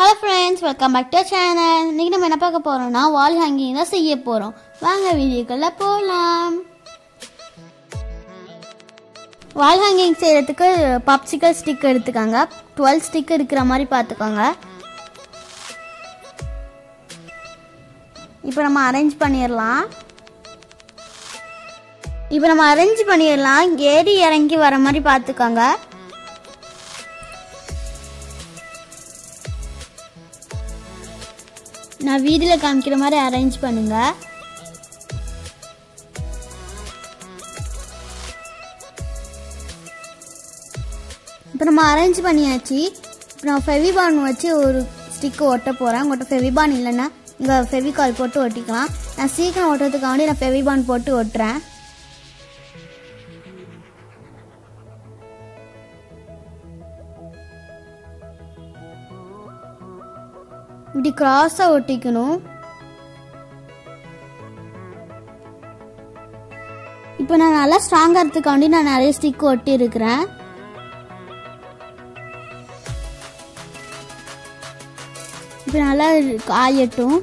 hello friends welcome back to channel இன்னைக்கு நம்ம என்ன பார்க்க போறோம்னா வால் ஹேங்கிங் தான் செய்ய போறோம் வாங்க வீடியோக்குள்ள போகலாம் வால் ஹேங்கிங் செய்யறதுக்கு பப்சிக்கல் ஸ்டிக் எடுத்துக்கோங்க டுவெல் ஸ்டிக் இருக்கிற மாதிரி பார்த்துக்கோங்க இப்போ நம்ம அரேஞ்ச் பண்ணிடலாம் இப்போ நம்ம அரேஞ்ச் பண்ணிடலாம் ஏறி இறங்கி வர மாதிரி பார்த்துக்கோங்க நான் வீடியோவில் காமிக்கிற மாதிரி அரேஞ்ச் பண்ணுங்க இப்போ நம்ம அரேஞ்ச் பண்ணியாச்சு இப்போ நான் ஃபெவிபான் வச்சு ஒரு ஸ்டிக்கு ஒட்ட போகிறேன் உங்கள்கிட்ட ஃபெவிபான் இல்லைன்னா இங்கே ஃபெவிகால் போட்டு ஒட்டிக்கலாம் நான் சீக்கிரம் ஒட்டுறதுக்காண்டி நான் ஃபெவிபான் போட்டு ஒட்டுறேன் இப்படி கிராஸாக ஒட்டிக்கணும் இப்போ நான் நல்லா ஸ்ட்ராங்காக இருக்கிறதுக்காண்டி நான் நிறைய ஸ்டிக் ஒட்டி இருக்கிறேன் இப்போ நல்லா காயட்டும்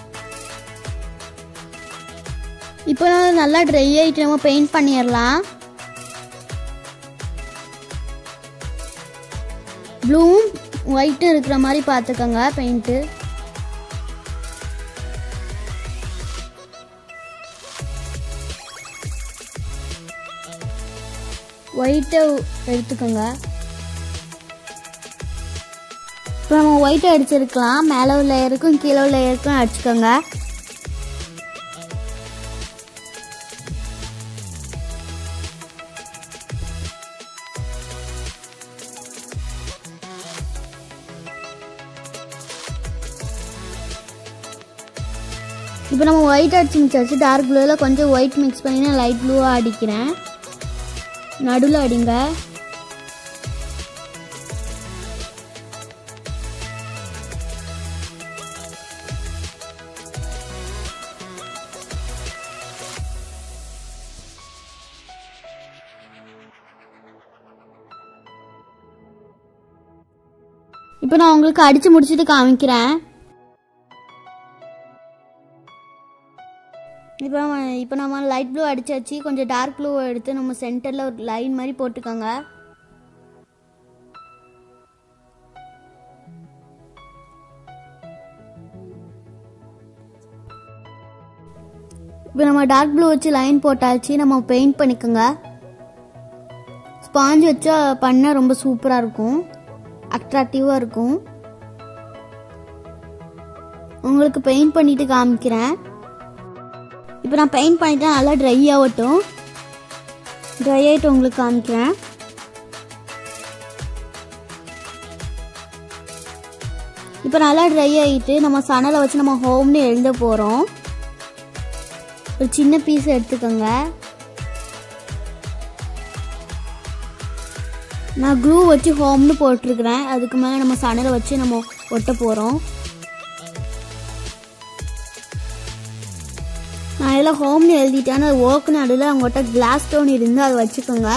இப்போ நான் நல்லா ட்ரை ஆகிட்டு நம்ம பெயிண்ட் பண்ணிடலாம் ப்ளூவும் ஒயிட்டும் இருக்கிற மாதிரி பார்த்துக்கோங்க பெயிண்ட்டு ஒயிட்டை எடுத்துக்கோங்க இப்போ நம்ம ஒயிட்டை அடிச்சிருக்கலாம் மேலே உள்ள லேயருக்கும் கீழே உள்ள லேயருக்கும் அடிச்சுக்கோங்க இப்போ நம்ம ஒயிட் அடிச்சு மிக்ஸ் அடிச்சு டார்க் ப்ளூவில் கொஞ்சம் ஒயிட் மிக்ஸ் பண்ணி நான் லைட் ப்ளூவாக அடிக்கிறேன் நடுவில் அடிங்க இப்போ நான் உங்களுக்கு அடிச்சு முடிச்சுட்டு காமிக்கிறேன் இப்போ நம்ம இப்போ நம்ம லைட் ப்ளூ அடிச்சாச்சு கொஞ்சம் டார்க் ப்ளூ எடுத்து நம்ம சென்டரில் ஒரு லைன் மாதிரி போட்டுக்கோங்க இப்போ நம்ம டார்க் ப்ளூ வச்சு லைன் போட்டாச்சு நம்ம பெயிண்ட் பண்ணிக்கோங்க ஸ்பாஞ்ச் வச்சா பண்ண ரொம்ப சூப்பராக இருக்கும் அட்ராக்டிவாக இருக்கும் உங்களுக்கு பெயிண்ட் பண்ணிட்டு காமிக்கிறேன் இப்போ நான் பெயிண்ட் பண்ணிட்டேன் நல்லா ட்ரை ஆகட்டும் ட்ரை ஆகிட்டு உங்களுக்கு காமிக்கிறேன் இப்போ நல்லா ட்ரை ஆகிட்டு நம்ம சணலை வச்சு நம்ம ஹோம்னு எழுத போகிறோம் ஒரு சின்ன பீஸ் எடுத்துக்கோங்க நான் க்ளூ வச்சு ஹோம்னு போட்டிருக்கிறேன் அதுக்கு மேலே நம்ம சணலை வச்சு நம்ம ஒட்ட போகிறோம் நான் இதில் ஹோம்னு எழுதிட்டேன் அது ஓக்கு நடுவில் அவங்ககிட்ட கிளாஸ் ஸ்டோன் இருந்து அதை வச்சுக்கோங்க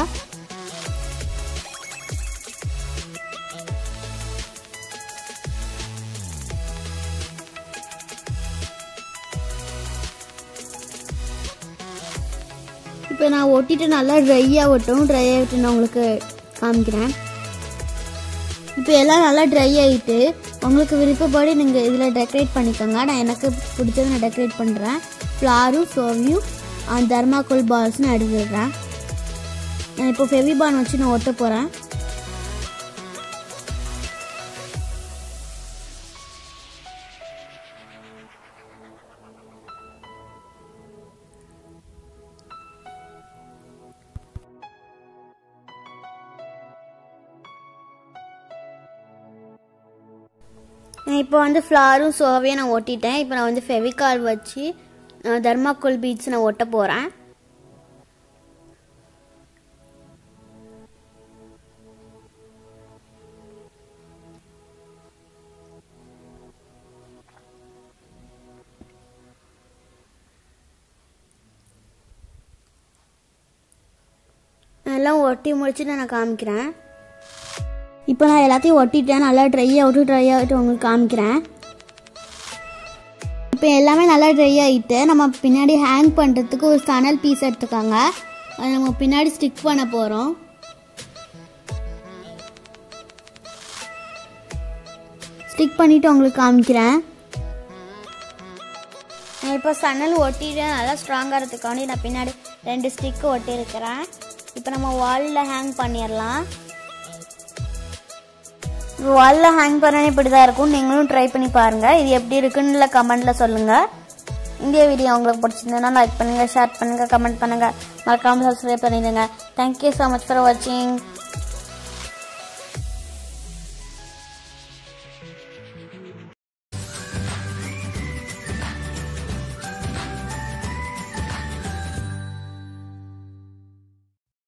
இப்போ நான் ஒட்டிட்டு நல்லா ட்ரை ஆகட்டும் ட்ரை ஆகிட்டு நான் உங்களுக்கு காமிக்கிறேன் இப்போ எல்லாம் நல்லா ட்ரை ஆகிட்டு உங்களுக்கு விருப்பப்படி நீங்கள் இதில் டெக்கரேட் பண்ணிக்கோங்க நான் எனக்கு பிடிச்சதை நான் டெக்கரேட் பண்ணுறேன் ஃப்ளாரும் சோவியும் தர்மாக்கோல் பால்ஸ்னு எடுத்துடுறேன் நான் இப்போ ஃபெவிபான் வச்சு நான் ஒட்ட போகிறேன் இப்போ வந்து ஃப்ளாரும் சோவையும் நான் ஒட்டிட்டேன் இப்போ நான் வந்து ஃபெவிகால் வச்சு தர்மாக்கோல் பீட்ஸ் நான் ஒட்ட போகிறேன் எல்லாம் ஒட்டி முடிச்சுட்டு நான் காமிக்கிறேன் இப்போ நான் எல்லாத்தையும் ஒட்டிட்டேன் நல்லா ட்ரை ஆகிட்டு ட்ரை ஆகிட்டு உங்களுக்கு காமிக்கிறேன் இப்போ எல்லாமே நல்லா ட்ரை ஆகிட்டு நம்ம பின்னாடி ஹேங் பண்ணுறதுக்கு ஒரு சணல் பீஸ் எடுத்துக்காங்க அதை நம்ம பின்னாடி ஸ்டிக் பண்ண போகிறோம் ஸ்டிக் பண்ணிவிட்டு உங்களுக்கு காமிக்கிறேன் நான் இப்போ சன்னல் ஒட்டிட்டு நல்லா ஸ்ட்ராங்காக இருக்கிறதுக்காண்டி நான் பின்னாடி ரெண்டு ஸ்டிக்கு ஒட்டியிருக்கிறேன் இப்போ நம்ம வாலில் ஹேங் பண்ணிடலாம் வாலில் ஹேங் பண்ண இப்படி தான் இருக்கும் நீங்களும் ட்ரை பண்ணி பாருங்கள் இது எப்படி இருக்குன்னு கமெண்ட்டில் சொல்லுங்கள் இந்த வீடியோ உங்களுக்கு பிடிச்சிருந்ததுன்னா லைக் பண்ணுங்கள் ஷேர் பண்ணுங்கள் கமெண்ட் பண்ணுங்கள் மறக்காமல் சப்ஸ்கிரைப் பண்ணிடுங்க தேங்க்யூ ஸோ மச் ஃபார் வாட்சிங்